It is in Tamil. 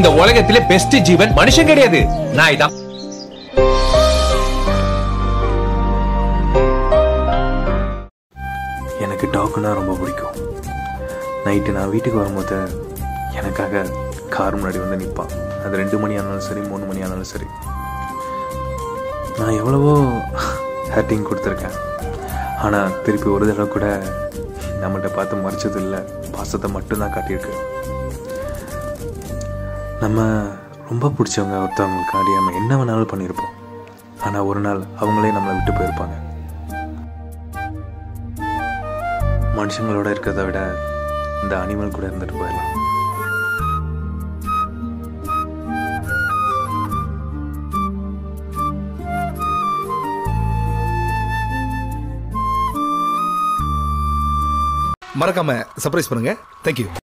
இந்த உலகத்திலே பெஸ்ட் ஜீவன் மனுஷன் கிடையாது நாய் தான் எனக்கு டாக்குனா ரொம்ப பிடிக்கும் நைட்டு நான் வீட்டுக்கு வரும்போது எனக்காக கார் முன்னாடி வந்து நிற்பான் அது ரெண்டு மணி ஆனாலும் சரி மூணு மணி ஆனாலும் சரி நான் எவ்வளவோ ஹேட்டிங் கொடுத்துருக்கேன் ஆனால் திருப்பி ஒரு தடவை கூட நம்மள்ட்ட பார்த்து மறைச்சது இல்லை பாசத்தை மட்டும்தான் காட்டியிருக்கு நம்ம ரொம்ப பிடிச்சவங்க ஒருத்தவங்களுக்காண்டி நம்ம என்ன வேணாலும் பண்ணியிருப்போம் ஆனால் ஒரு நாள் அவங்களே நம்மளை விட்டு போயிருப்பாங்க மனுஷங்களோட இருக்கிறத விட இந்த அனிமல் கூட இருந்துட்டு போயிடலாம் மறக்காம சர்ப்ரைஸ் பண்ணுங்க தேங்க்யூ